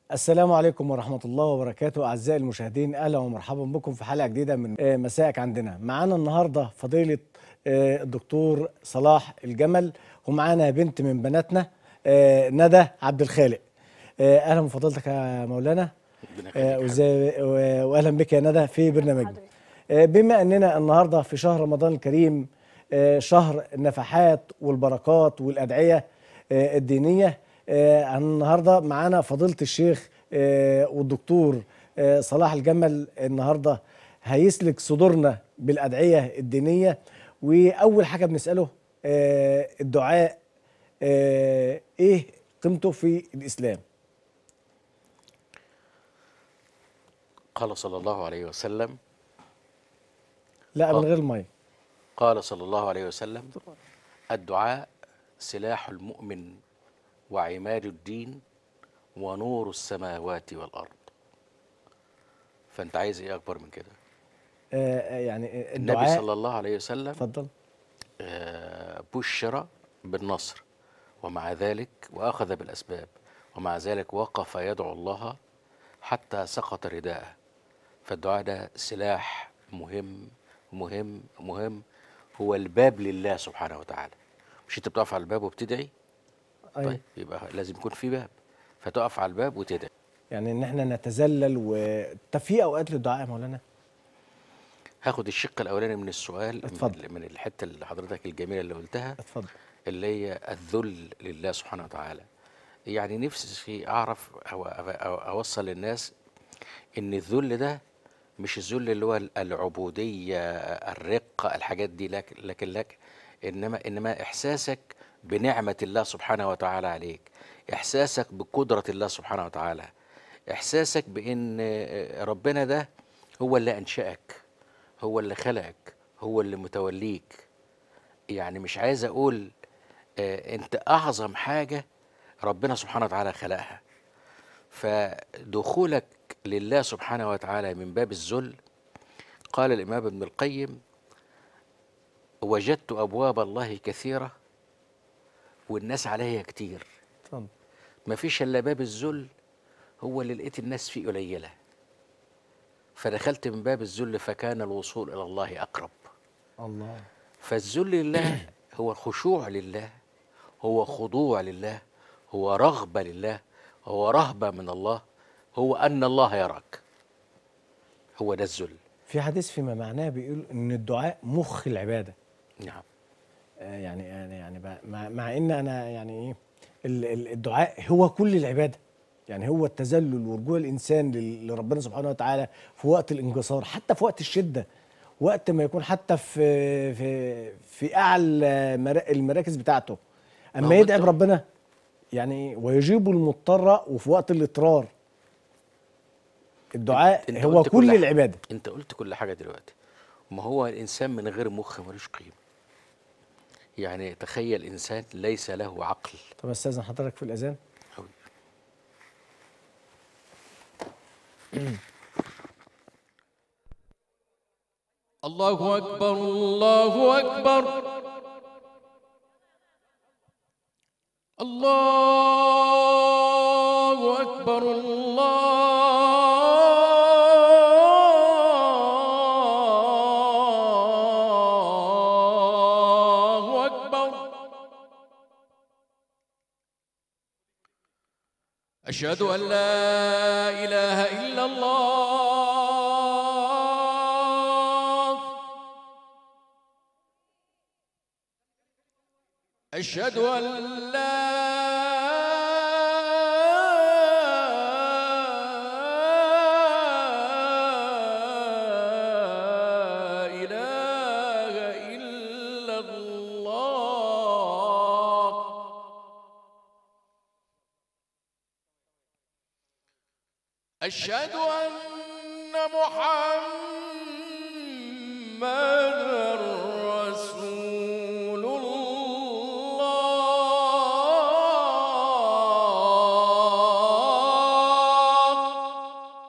السلام عليكم ورحمة الله وبركاته أعزائي المشاهدين أهلا ومرحبا بكم في حلقة جديدة من آه، مسائك عندنا معانا النهاردة فضيلة آه، الدكتور صلاح الجمل ومعانا بنت من بناتنا آه، ندى عبد الخالق آه، أهلا بفضيلتك يا مولانا ربنا آه، يخليك وإزاي- و- وأهلا بك يا ندى في برنامجنا آه، بما أننا النهاردة في شهر رمضان الكريم آه، شهر النفحات والبركات والأدعية آه، الدينية آه، النهاردة معانا فضيلة الشيخ آه، والدكتور آه، صلاح الجمل النهاردة هيسلك صدورنا بالأدعية الدينية وأول حاجة بنسأله آه، الدعاء آه، إيه قيمته في الإسلام قال صلى الله عليه وسلم لا من آه. غير المية قال صلى الله عليه وسلم الدعاء سلاح المؤمن وعماد الدين ونور السماوات والأرض فأنت عايز إيه أكبر من كده آه، آه، يعني آه، النبي الدعاء صلى الله عليه وسلم اتفضل آه، بشر بالنصر ومع ذلك وأخذ بالأسباب ومع ذلك وقف يدعو الله حتى سقط رداءه فالدعاء ده سلاح مهم مهم مهم هو الباب لله سبحانه وتعالى مش انت بتقف على الباب وبتدعي أيوة. طيب يبقى لازم يكون في باب فتقف على الباب وتدعي يعني ان احنا نتذلل و طب في اوقات للدعاء يا مولانا هاخد الشق الاولاني من السؤال اتفضل. من, من الحته اللي حضرتك الجميله اللي قلتها اتفضل اللي هي الذل لله سبحانه وتعالى يعني نفسي اعرف او أو اوصل للناس ان الذل ده مش الذل اللي هو العبوديه الرقه الحاجات دي لكن لكن لك انما انما احساسك بنعمه الله سبحانه وتعالى عليك احساسك بقدره الله سبحانه وتعالى احساسك بان ربنا ده هو اللي انشأك هو اللي خلقك هو اللي متوليك يعني مش عايز اقول آه، انت اعظم حاجه ربنا سبحانه وتعالى خلقها فدخولك لله سبحانه وتعالى من باب الذل قال الامام ابن القيم وجدت ابواب الله كثيره والناس عليها كتير اتفضل ما فيش الا باب الذل هو اللي لقيت الناس فيه قليله فدخلت من باب الذل فكان الوصول الى الله اقرب الله فالذل لله هو الخشوع لله هو خضوع لله هو رغبة لله هو رهبة من الله هو أن الله يراك هو ده الذل في حديث فيما معناه بيقول ان الدعاء مخ العباده نعم آه، يعني يعني يعني بقى- مع, مع ان انا يعني ايه ال- ال- الدعاء هو كل العباده يعني هو التذلل ورجوع الانسان لل- لربنا سبحانه وتعالى في وقت الانكسار حتى في وقت الشده وقت ما يكون حتى في في في اعلى مرا- المراكز بتاعته ما اما هو يدعي أنت- ربنا يعني ويجيب المضطر وفي وقت الاضطرار الدعاء أنت هو قلت كل حاجة. العباده أنت قلت كل حاجة دلوقتي ما هو الإنسان من غير مخ ملوش قيمة يعني تخيل إنسان ليس له عقل طب استاذن حضرتك في الاذان أوي. الله أكبر الله أكبر الله أكبر الله أكبر أشهد أن لا إله إلا الله أشهد أن لا إله إلا الله أشهد أن محمد رسول الله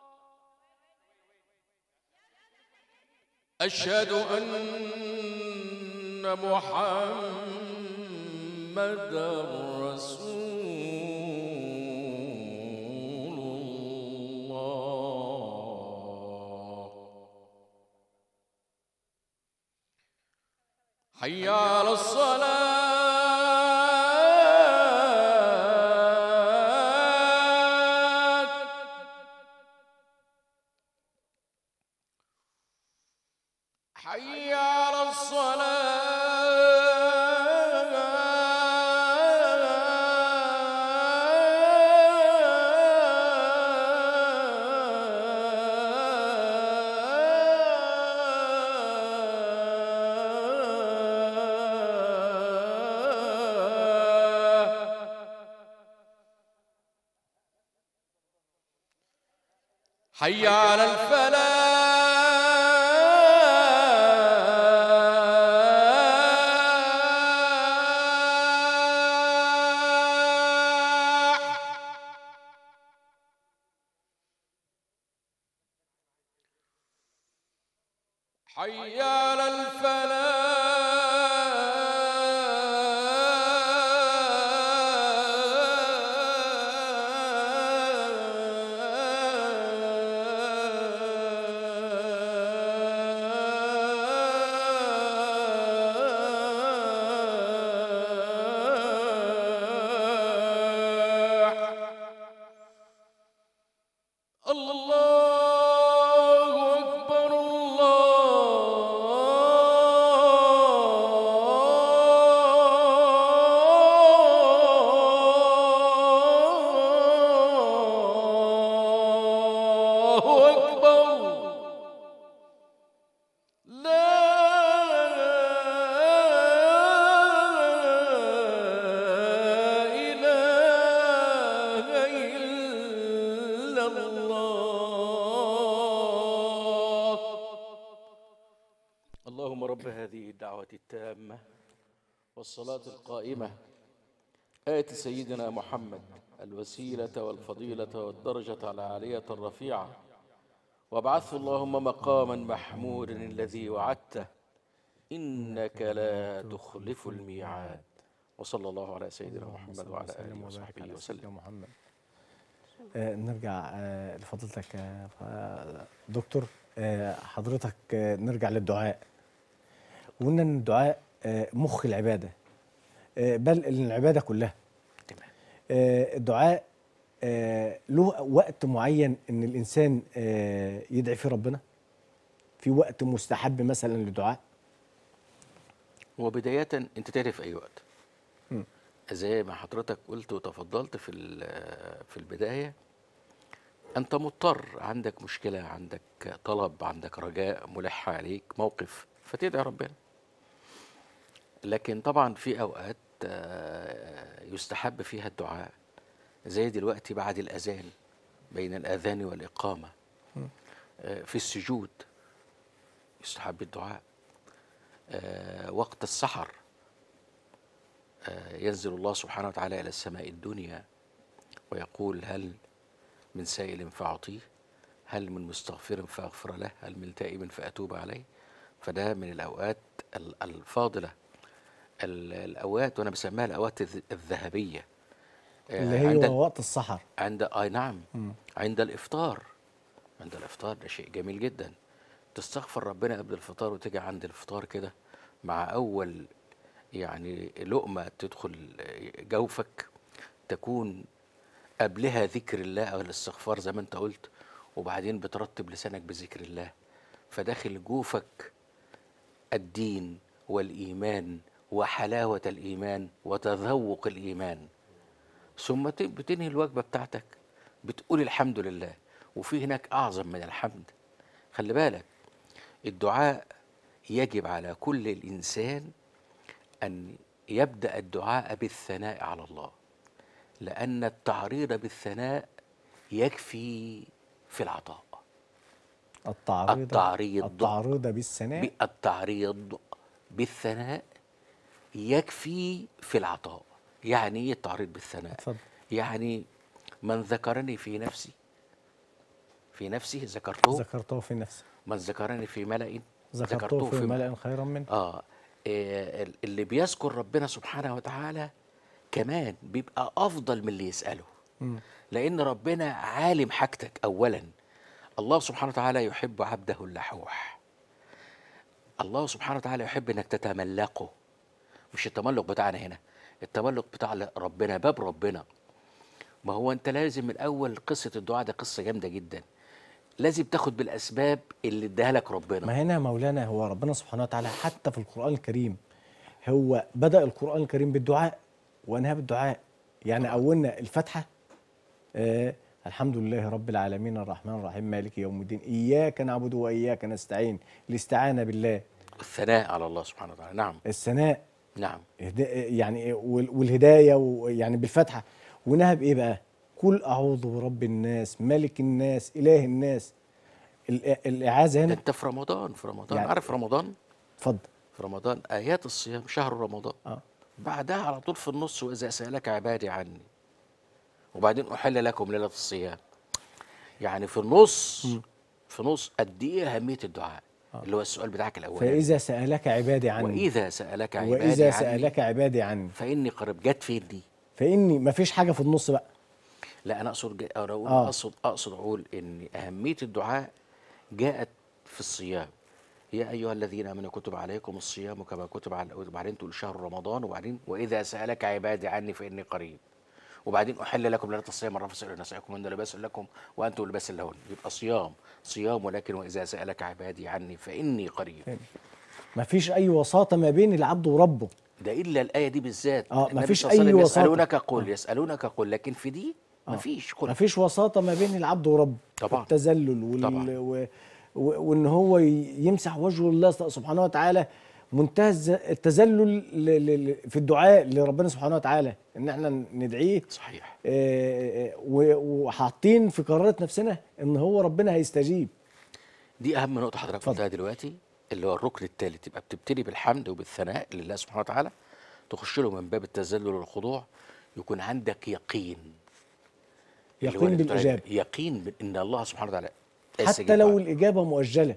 أشهد أن محمد رسول حي على الصلاة حي على الصلاة حي على الفلاح حي على الفلاح الله أكبر الله أكبر لا إله إلا الله اللهم رب هذه الدعوة التامة والصلاة القائمة آت سيدنا محمد الوسيلة والفضيلة والدرجة العالية الرفيعة وابعثه اللهم مقاما محمودا الذي وعدته إنك لا تخلف الميعاد وصلى الله على سيدنا محمد وعلى آله وصحبه وسلم محمد آه نرجع آه لفضيلتك آه ف- دكتور آه حضرتك آه نرجع للدعاء وقلنا ان الدعاء آه مخ العباده آه بل العباده كلها تمام آه الدعاء آه له وقت معين ان الانسان آه يدعي فيه ربنا في وقت مستحب مثلا للدعاء وبداية أنت تعرف في أي وقت مم. زي ما حضرتك قلت وتفضلت في ال- في البداية أنت مضطر عندك مشكلة عندك طلب عندك رجاء ملح عليك موقف فتدعي ربنا لكن طبعا في أوقات آه، يستحب فيها الدعاء زي دلوقتي بعد الأذان بين الأذان والإقامة آه، في السجود يستحب الدعاء آه، وقت السحر آه، ينزل الله سبحانه وتعالى إلى السماء الدنيا ويقول هل من سائل فأعطيه هل من مستغفر فأغفر له هل من تائب فأتوب عليه فده من الأوقات ال- الفاضلة ال- الأوقات وأنا بسميها الأوقات الذ- الذهبية آه، اللي عند هي وقت السحر عند اي نعم عند الافطار عند الافطار ده شيء جميل جدا تستغفر ربنا قبل الفطار وتيجي عند الفطار كده مع اول يعني لقمه تدخل جوفك تكون قبلها ذكر الله او الاستغفار زي ما انت قلت وبعدين بترتب لسانك بذكر الله فداخل جوفك الدين والايمان وحلاوه الايمان وتذوق الايمان ثم ت- بتنهي الوجبه بتاعتك بتقول الحمد لله وفي هناك اعظم من الحمد خلي بالك الدعاء يجب على كل الانسان ان يبدا الدعاء بالثناء على الله لان التعريض بالثناء يكفي في العطاء التعريض التعريض. التعريض بالثناء التعريض بالثناء يكفي في العطاء يعني ايه التعريض بالثناء اتفضل يعني من ذكرني في نفسي في نفسي ذكرته ذكرته في نفسي من ذكرني في ملأ ذكرته في ملأ خيرا منه اه إيه، اللي بيذكر ربنا سبحانه وتعالى كمان بيبقى افضل من اللي يساله مم. لان ربنا عالم حاجتك اولا الله سبحانه وتعالى يحب عبده اللحوح الله سبحانه وتعالى يحب انك تتملقه مش التملق بتاعنا هنا التملق بتاع ربنا باب ربنا ما هو انت لازم من اول قصه الدعاء ده قصه جامده جدا لازم تاخد بالاسباب اللي اداها لك ربنا ما هنا يا مولانا هو ربنا سبحانه وتعالى حتى في القرآن الكريم هو بدأ القرآن الكريم بالدعاء وانهى بالدعاء يعني أولنا الفتحة آه الحمد لله رب العالمين الرحمن الرحيم مالك يوم الدين إياك نعبد وإياك نستعين الاستعانة بالله الثناء على الله سبحانه وتعالى نعم الثناء نعم إهدا- يعني وال- والهداية ويعني بالفتحة ونهى بإيه بقى قل أعوذ برب الناس ملك الناس إله الناس الإ- الإعاذة ده هنا انت في رمضان في رمضان يعني- عارف رمضان اتفضل في رمضان ايات الصيام شهر رمضان اه بعدها على طول في النص واذا سالك عبادي عني وبعدين احل لكم ليله الصيام يعني في النص في نص قد ايه اهميه الدعاء اللي هو السؤال بتاعك الاولاني فإذا سألك عبادي عني واذا سالك عبادي وإذا عني سألك عبادي عني فاني قريب جت فين دي فإني ما فيش حاجة في النص بقى لا انا اقصد جا- انا اقول آه. اقصد اقصد اقول ان اهميه الدعاء جاءت في الصيام يا ايها الذين امنوا كتب عليكم الصيام كما كتب على وبعدين تقول شهر رمضان وبعدين واذا سالك عبادي عني فاني قريب وبعدين احل لكم ليله الصيام مره فاسالوا نسائكم من لباس لكم وانتم لباس لهن يبقى صيام صيام ولكن واذا سالك عبادي عني فاني قريب ما فيش أي وساطة ما بين العبد وربه ده الا الايه دي بالذات آه، النبي مفيش صلى الله عليه أي وسلم وساطة. يسالونك قل يسالونك قل لكن في دي مفيش قل ما فيش وساطة ما بين العبد وربه طبعا. التذلل وال... طبعا. و... و... وإن هو ي- يمسح وجه الله سبحانه وتعالى منتهى الز- التذلل ل... ل... ل- في الدعاء لربنا سبحانه وتعالى إن احنا ندعيه صحيح آه، و- وحاطين في قرارة نفسنا ان هو ربنا هيستجيب دي اهم نقطه حضرتك اتفضل. قلتها دلوقتي اللي هو الركن الثالث يبقى بتبتدي بالحمد وبالثناء لله سبحانه وتعالى تخش له من باب التذلل والخضوع يكون عندك يقين اللي هو يقين اللي بتقول عليه بالإجابة يقين بان الله سبحانه وتعالى حتى يستجيب لو دعائك. الإجابة مؤجلة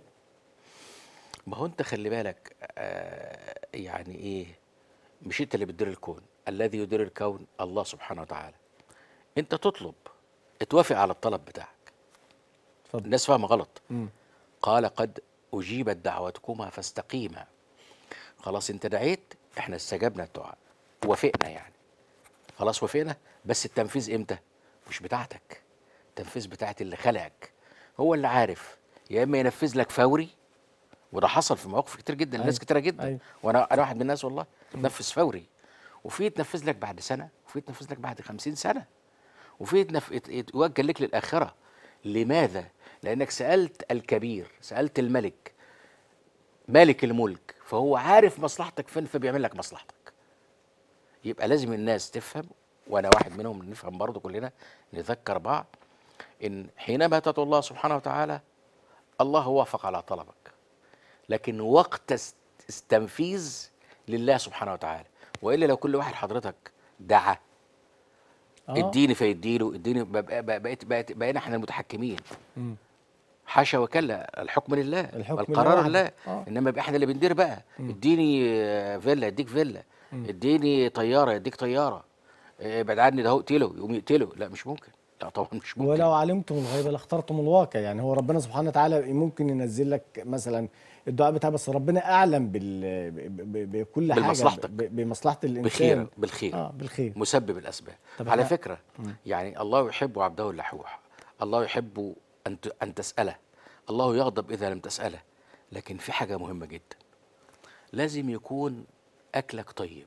ما هو انت خلي بالك آه يعني ايه مش انت اللي بتدير الكون الذي يدير الكون الله سبحانه وتعالى انت تطلب اتوافق على الطلب بتاعك اتفضل. الناس فاهمه غلط مم. قال قد اجيبت دعوتكما فاستقيما خلاص انت دعيت احنا استجبنا الدعاء وافقنا يعني خلاص وافقنا بس التنفيذ امتى مش بتاعتك التنفيذ بتاعت اللي خلقك هو اللي عارف يا اما ينفذ لك فوري وده حصل في مواقف كتير جدا أيوة. الناس كتيره جدا أيوة. وانا انا واحد من الناس والله تنفذ فوري وفي يتنفذ لك بعد سنه وفي يتنفذ لك بعد خمسين سنه وفي يتنف... يت- يتوجه لك للاخره لماذا لانك سالت الكبير سالت الملك مالك الملك فهو عارف مصلحتك فين فبيعمل لك مصلحتك يبقى لازم الناس تفهم وانا واحد منهم نفهم برضه كلنا نذكر بعض ان حينما تدعو الله سبحانه وتعالى الله وافق على طلبك لكن وقت است- التنفيذ لله سبحانه وتعالى والا لو كل واحد حضرتك دعا آه. اديني فيديله اديني بقى- بقى- بقيت بقيت بقينا احنا المتحكمين مم. حاشا وكلا الحكم لله الحكم والقرار لله لله وحده. آه. انما يبقى احنا اللي بندير بقى اديني آه، فيلا اديك فيلا اديني طياره اديك طياره آه، ابعد عني ده هو اقتله يقوم يقتله لا مش ممكن لا طبعا مش ممكن ولو علمتم الغيب لاخترتم الواقع يعني هو ربنا سبحانه وتعالى ممكن ينزل لك مثلا الدعاء بتاعه بس ربنا اعلم بال... ب... ب... بكل حاجه بمصلحتك. ب... بمصلحه الانسان بخير بالخير اه بالخير مسبب الاسباب طب على إحنا- فكره يعني الله يحب عبده اللحوح الله يحب ان ت- ان تساله الله يغضب اذا لم تساله لكن في حاجه مهمه جدا لازم يكون اكلك طيب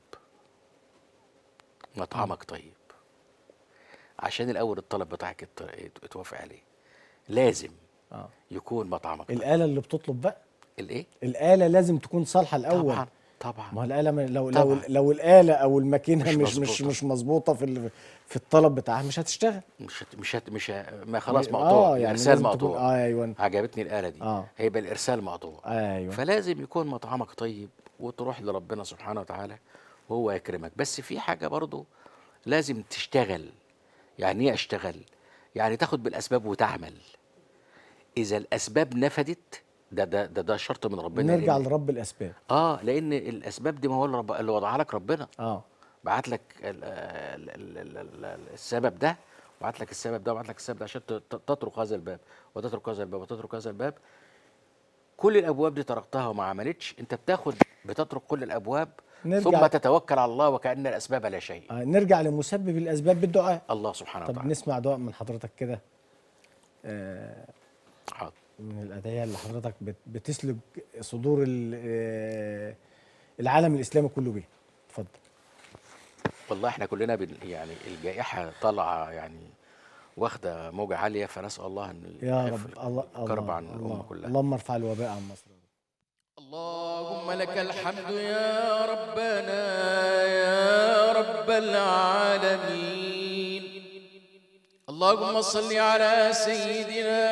مطعمك طيب عشان الاول الطلب بتاعك يت- يت- يتوافق عليه لازم اه يكون مطعمك طيب. الاله اللي بتطلب بقى الايه الاله لازم تكون صالحه الاول طبعا طبعا ما هو الاله ما- لو لو طبعاً. لو الاله او الماكينه مش مش مش مظبوطة. مش مظبوطه في ال... في الطلب بتاعها مش هتشتغل مش هت- مش هت- مش ه- ما خلاص اه مقطوع يعني الارسال لازم تكون- مقطوع اه ايوه عجبتني الآلة دي آه. هيبقى الإرسال مقطوع ايوه فلازم يكون مطعمك طيب وتروح لربنا سبحانه وتعالى وهو يكرمك بس في حاجة برضو لازم تشتغل يعني ايه اشتغل يعني تاخد بالأسباب وتعمل إذا الأسباب نفدت ده ده ده, ده شرط من ربنا نرجع لأن- لرب الاسباب اه لأن الأسباب دي ما هو اللي رب- اللي وضعها لك ربنا اه بعت لك ال- ال- ال- ال- ال- السبب ده وبعت لك السبب ده وبعت لك السبب ده عشان ت- ت- تترك هذا الباب وتترك هذا الباب وتترك هذا الباب كل الابواب دي طرقتها وما عملتش انت بتاخد بتترك كل الابواب نرجع- ثم تتوكل على الله وكأن الاسباب لا شيء آه، نرجع لمسبب الاسباب بالدعاء الله سبحانه طب وتعالى نسمع دعاء من حضرتك كده آه، حاضر من الادعيه اللي حضرتك بت- بتسلك صدور ال- آه، العالم الاسلامي كله بيه اتفضل والله احنا كلنا بن يعني الجائحه طالعه يعني واخده موجه عاليه فنسال الله ان يا يخف رب الله الكرب الله عن الامه الله كلها اللهم ارفع الوباء عن مصر اللهم لك الحمد يا ربنا يا رب العالمين اللهم صل على سيدنا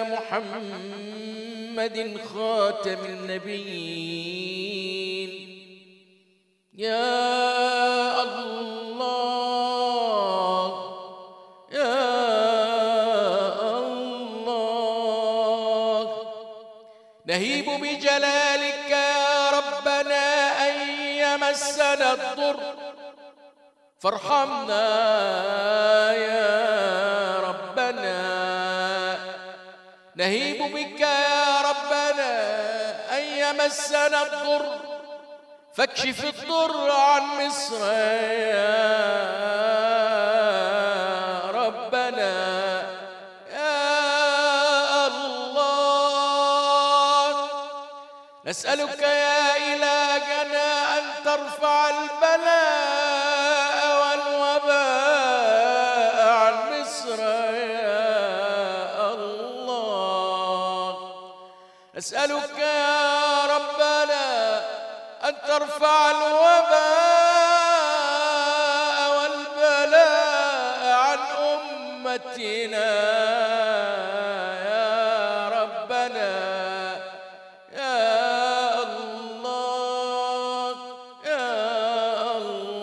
محمد خاتم النبيين يا الله يا الله نهيب بجلالك يا ربنا أن يمسنا الضر فارحمنا يا ربنا نهيب بك يا ربنا أن يمسنا الضر فاكشف الضر عن مصر يا ربنا يا الله نسألك يا إلهنا أن ترفع البلاء والوباء عن مصر يا الله نسألك يا ربنا أن ترفع الوباء والبلاء عن أمتنا يا ربنا يا الله يا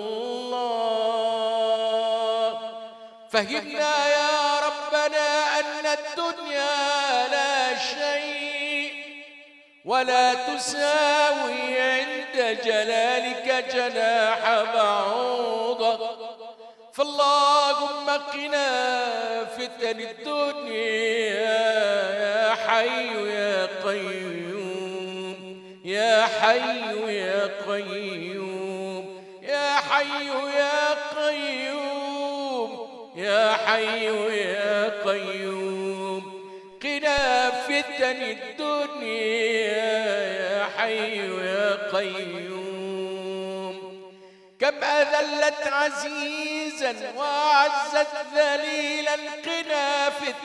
الله فهمنا يا ربنا أن الدنيا لا شيء ولا تساوي عند جلالك جناح بعوضة فاللهم قنا فتن الدنيا يا حي يا قيوم يا حي يا قيوم يا حي يا قيوم يا حي يا قيوم قنا فتن الدنيا يا حي يا قيوم كم أذلت عزيزا وأعزت ذليلا قنا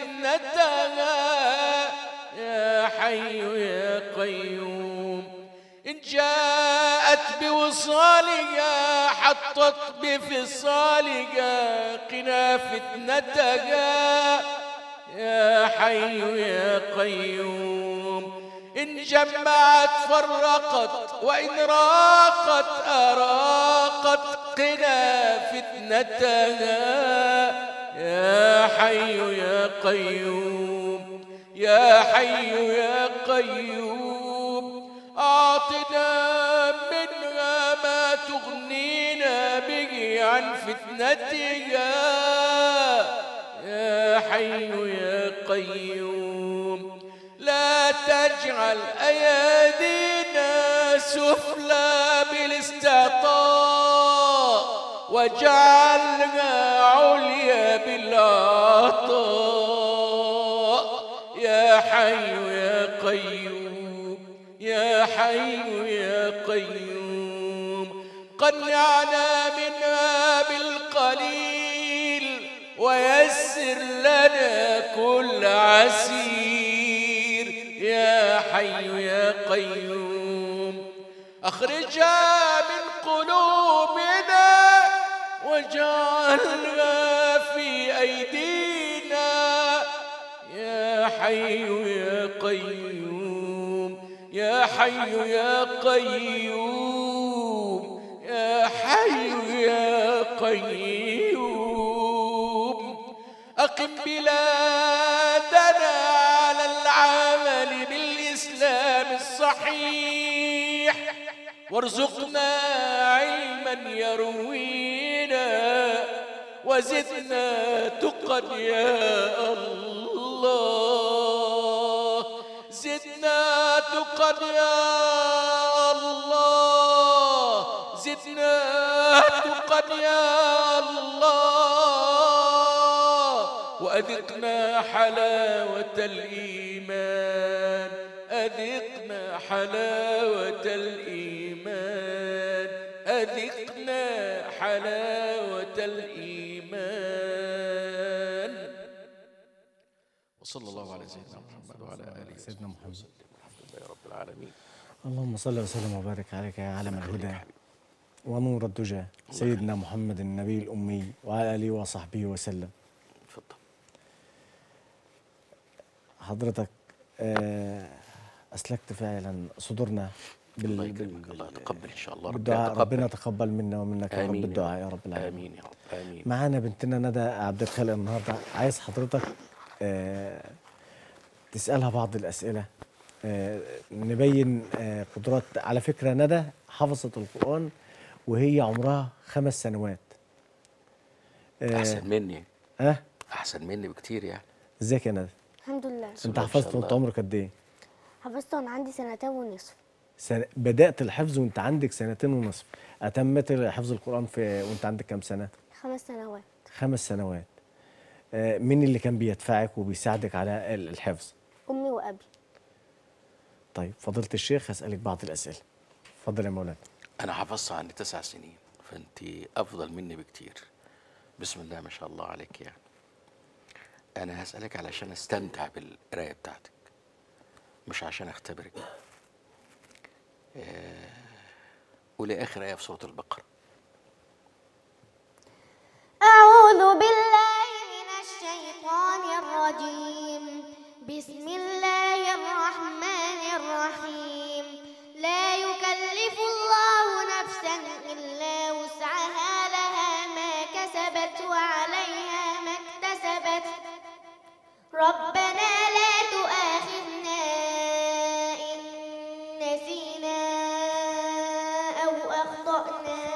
فتنتها يا حي يا قيوم إن جاءت بوصالها حطت بفصالها قنا فتنتها يا حي يا قيوم إن جمعت فرقت وإن راقت أراقت قنا فتنتها يا حي يا قيوم يا حي يا قيوم أعطنا منها ما تغنينا به عن فتنتها يا حي يا قيوم لا تجعل أيادينا سفلى بالاستعطاء واجعلنا عليا بالعطاء يا حي يا قيوم يا حي يا قيوم قنعنا منها بالقليل ويسر لنا كل عسير يا حي يا قيوم أخرجها من قلوبنا واجعلها في أيدينا يا حي يا قيوم يا حي يا قيوم يا حي يا قيوم أقم بلادنا على العمل بالإسلام الصحيح وارزقنا علما يروينا وزدنا تقى يا الله زدنا تقا يا الله زدنا تقا يا الله وأذقنا حلاوة الإيمان أذقنا حلاوة الإيمان أذقنا حلاوة الإيمان وصلى الله على سيدنا محمد وعلى آله سيدنا محمد وسلم الحمد لله رب العالمين اللهم صل وسلم وبارك عليك يا علم الهدى ونور الدجى سيدنا محمد النبي الأمي وعلى آله وصحبه وسلم اتفضل حضرتك آه، أسلكت فعلا صدورنا بال- الله بال- يكرمك الله يتقبل ان شاء الله ربنا بالدعاء يتقبل. ربنا تقبل منا ومنك يا رب امين الدعاء يا رب العالمين امين يا رب امين معانا بنتنا ندى عبد الخالق النهارده عايز حضرتك آه، تسألها بعض الأسئلة آه، نبين آه، قدرات على فكرة ندى حفظت القرآن وهي عمرها خمس سنوات آه، احسن مني ها احسن مني بكتير يعني ازيك يا ندى الحمد لله بسم انت الله ما شاء حفظت وانت الله. عمرك قد ايه حفظت وانا عندي سنتين ونصف سنة بدأت الحفظ وانت عندك سنتين ونصف أتمت حفظ القرآن في وانت عندك كام سنة خمس سنوات خمس سنوات آه، مين اللي كان بيدفعك وبيساعدك على ال- الحفظ امي وابي طيب فضيلة الشيخ هسألك بعض الأسئلة اتفضل يا مولانا انا حفظت عندي تسع سنين فانت افضل مني بكتير بسم الله ما شاء الله عليك يعني انا هسالك علشان استمتع بالقرايه بتاعتك مش عشان اختبرك آه، قولي اخر ايه في سوره البقره أعوذ بالله من الشيطان الرجيم بسم الله الرحمن الرحيم لا يكلف الله نفسا إلا وسعها لها ما كسبت وعليها ما اكتسبت ربنا لا تؤاخذنا إن نسينا أو أخطأنا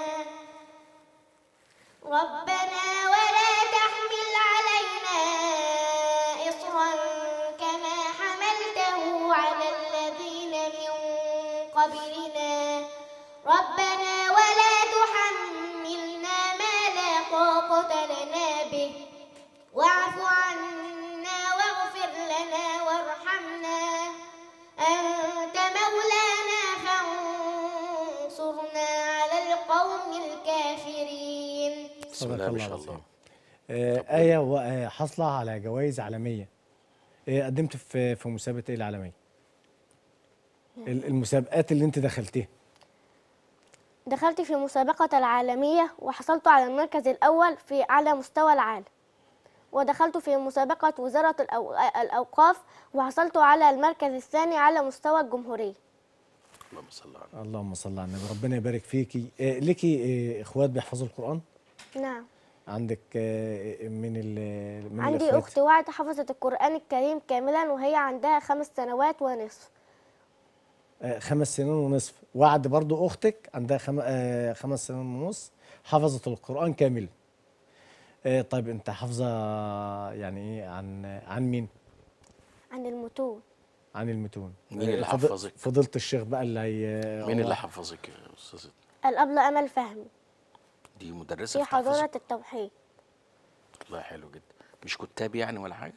ربنا ولا تحمل علينا إصرا كما حملته على الذين من قبلنا ربنا ولا تحملنا ما لا طاقة لنا به واعف عنا واغفر لنا وارحمنا أنت مولانا فانصرنا على القوم الكافرين بسم الله ما شاء الله آه، آية وحصلة على جوائز عالمية آه، قدمت في في مسابقة ايه العالمية؟ ال- المسابقات اللي انت دخلتيها دخلت في مسابقة العالمية وحصلت على المركز الأول في على مستوى العالم ودخلت في مسابقة وزارة الأو- الأوقاف وحصلت على المركز الثاني على مستوى الجمهورية اللهم صل على اللهم صل على النبي ربنا يبارك فيكي آه، ليكي آه، اخوات بيحفظوا القرآن؟ نعم عندك آه، من ال من عندي الإخوات؟ أخت واحدة حفظت القرآن الكريم كاملا وهي عندها خمس سنوات ونصف آه، خمس سنين ونصف وعد برضو اختك عندها خم... آه، خمس سنين ونص حفظت القرآن كامل آه، طيب انت حافظه يعني ايه عن عن مين؟ عن المتون عن المتون مين اللي آه، فض- حفظك؟ فضيلة الشيخ بقى اللي هي مين هو- اللي حفظك يا استاذ الأبلة أمل فهمي دي مدرسه في بتحفظك؟ حضانة التوحيد والله حلو جدا مش كتاب يعني ولا حاجه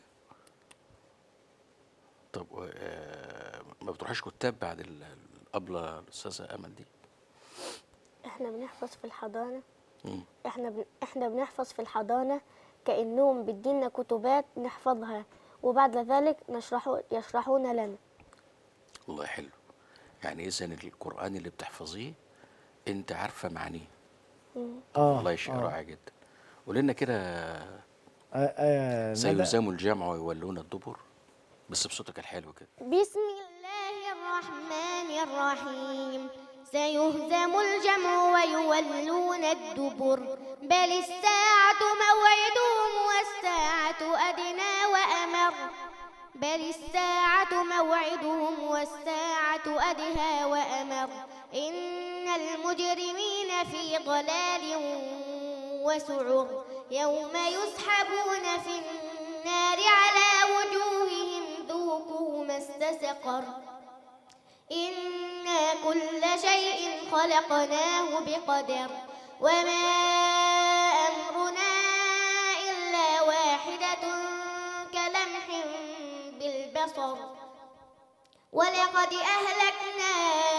طب و- آه، ما بتروحيش كتاب بعد ال- الابله الاستاذه امل دي احنا بنحفظ في الحضانة مم. احنا بن... احنا بنحفظ في الحضانة كأنهم بيدينا كتبات نحفظها وبعد ذلك نشرح يشرحون لنا والله حلو يعني اذا القران اللي بتحفظيه انت عارفه معانيه اه والله شيء آه. رائع جدا قول لنا كده آه آه ندى- سيلزم الجمع ويولون الدبر بس بصوتك الحلو كده بسم الله الرحمن الرحيم سيهزم الجمع ويولون الدبر بل الساعة موعدهم والساعة أدنى وأمر بل الساعة موعدهم والساعة أدهى وأمر إن المجرمين في ضلال وسعر يوم يسحبون في النار على وجوههم ذوقوا مس سقر إنا كل شيء خلقناه بقدر وما أمرنا إلا واحدة كلمح بالبصر ولقد أهلكنا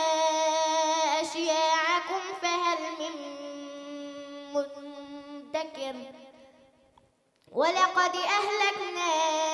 أشياعكم فهل من مدكر ولقد أهلكنا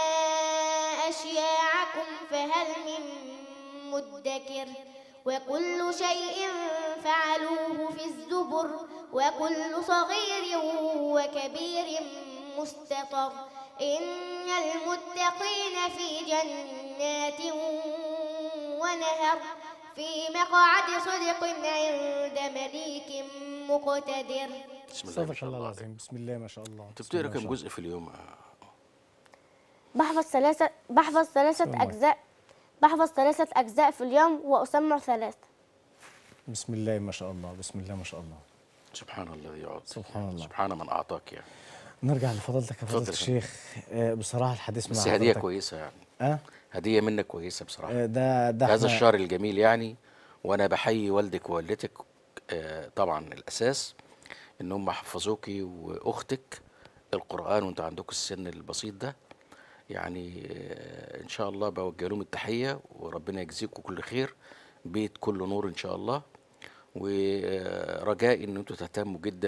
أشياعكم فهل من مدكر وكل شيء فعلوه في الزبر وكل صغير وكبير مستطر إن المتقين في جنات ونهر في مقعد صدق عند مليك مقتدر بسم الله ما صدق شاء الله الله العظيم بسم الله ما شاء الله انت بسم الله بتقرا ما كم شاء جزء في اليوم آه، بحفظ ثلاثة بحفظ ثلاثة الله. أجزاء بحفظ ثلاثة أجزاء في اليوم وأسمع ثلاثة بسم الله ما شاء الله بسم الله ما شاء الله سبحان الذي يعطي سبحان الله. سبحان من اعطاك يعني نرجع لفضيلتك يا فضيلة اتفضل يا الشيخ آه، بصراحة الحديث مع بس هديه حضرتك كويسه يعني اه هديه منك كويسه بصراحه آه، ده ده في هذا إحنا- الشهر الجميل يعني وانا بحيي والدك ووالدتك آه، طبعا الاساس ان هم حفظوكي واختك القران وانتوا عندكم السن البسيط ده يعني آه، ان شاء الله بوجه لهم التحيه وربنا يجزيكم كل خير بيت كله نور ان شاء الله ورجائي ان انتوا تهتموا جدا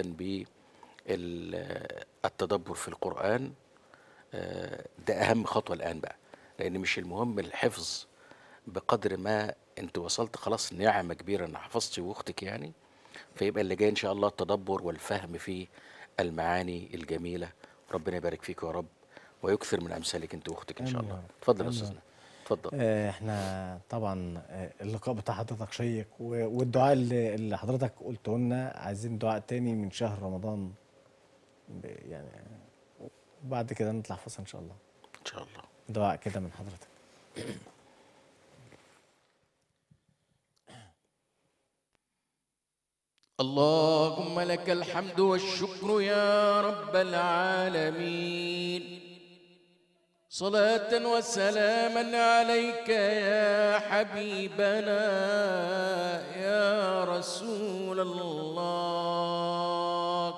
بالتدبر في القران آه، ده اهم خطوه الان بقى لان مش المهم الحفظ بقدر ما انت وصلت خلاص نعمه كبيره ان حفظتي واختك يعني فيبقى اللي جاي ان شاء الله التدبر والفهم في المعاني الجميله ربنا يبارك فيك يا رب ويكثر من امثالك انت واختك ان شاء آمين يا الله رب. اتفضل يا آمين يا استاذنا اتفضل آه، احنا طبعا آه، اللقاء بتاع حضرتك شيق و- والدعاء اللي اللي حضرتك قلته لنا عايزين دعاء تاني من شهر رمضان ب- يعني وبعد كده نطلع فاصل ان شاء الله ان شاء الله دعاء كده من حضرتك اللهم لك الحمد والشكر يا رب العالمين صلاة وسلاما عليك يا حبيبنا يا رسول الله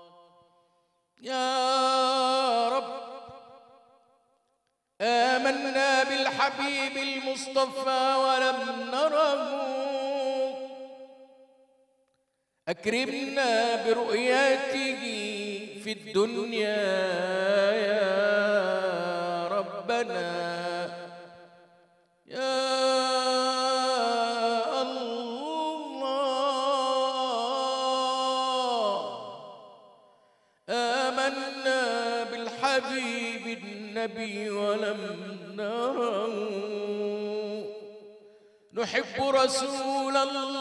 يا رب آمنا بالحبيب المصطفى ولم نره أكرمنا برؤيته في الدنيا يا ربنا يا الله آمنا بالحبيب النبي ولم نره نحب رسول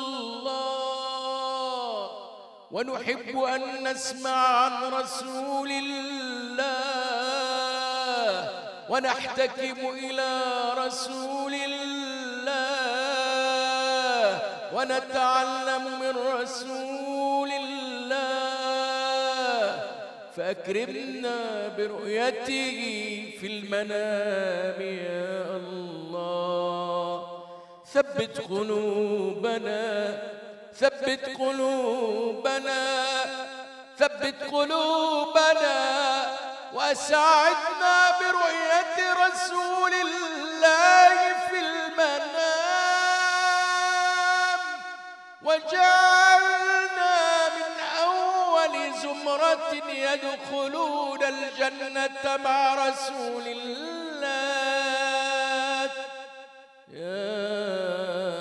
الله ونحب أن نسمع عن رسول الله ونحتكم إلى رسول الله ونتعلم من رسول الله فأكرمنا برؤيته في المنام يا الله ثبت قلوبنا ثبت قلوبنا ثبت قلوبنا وساعدنا برؤية رسول الله في المنام وجعلنا من أول زمرة يدخلون الجنة مع رسول الله يا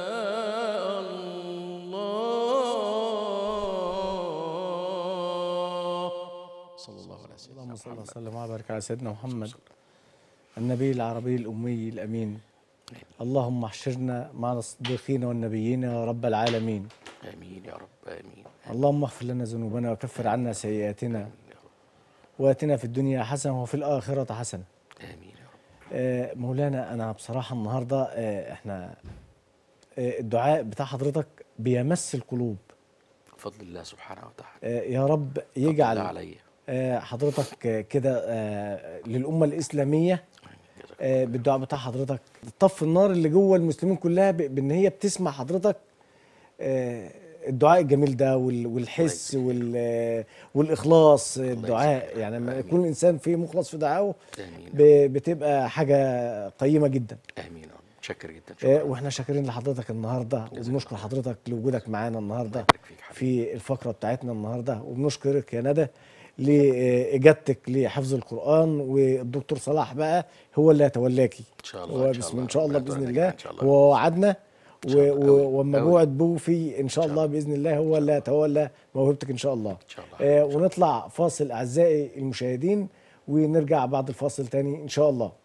الله صلى الله عليه وسلم اللهم صل وسلم وبارك على سيدنا محمد النبي العربي الأمي الأمين اللهم احشرنا مع الصديقين والنبيين يا رب العالمين امين يا رب امين اللهم اغفر لنا ذنوبنا وكفر عنا سيئاتنا واتنا في الدنيا حسنة وفي الآخرة حسنة امين يا رب آه، مولانا أنا بصراحة النهاردة آه، إحنا آه، الدعاء بتاع حضرتك بيمس القلوب بفضل الله سبحانه وتعالى آه، يا رب فضل الله يجعل عليا آه، حضرتك آه، كده آه، للأمة الإسلامية جزاك آه، بالدعاء بتاع حضرتك طف النار اللي جوه المسلمين كلها ب- بان هي بتسمع حضرتك آه، الدعاء الجميل ده وال- والحس وال- آه، والاخلاص الدعاء يجزيك يعني لما آمين. يكون الانسان فيه مخلص في دعائه امين ب- بتبقى حاجه قيمه جدا امين متشكر جدا آه، شكرا واحنا شاكرين لحضرتك النهارده وبنشكر حضرتك لوجودك معانا النهارده يبارك فيك حبيبي. في الفقره بتاعتنا النهارده وبنشكرك يا ندى لاجابتك لحفظ والقران والدكتور صلاح بقى هو اللي هيتولاكي ان شاء الله هو إن شاء بسم الله. ان شاء الله ربنا باذن يديمك الله إن شاء الله. هو وعدنا إن شاء و- الله. أوي. و- وما أوي. موعد بو في ان شاء الله باذن الله هو اللي هيتولى موهبتك ان شاء الله ان شاء الله آه ونطلع فاصل اعزائي المشاهدين ونرجع بعد الفاصل تاني ان شاء الله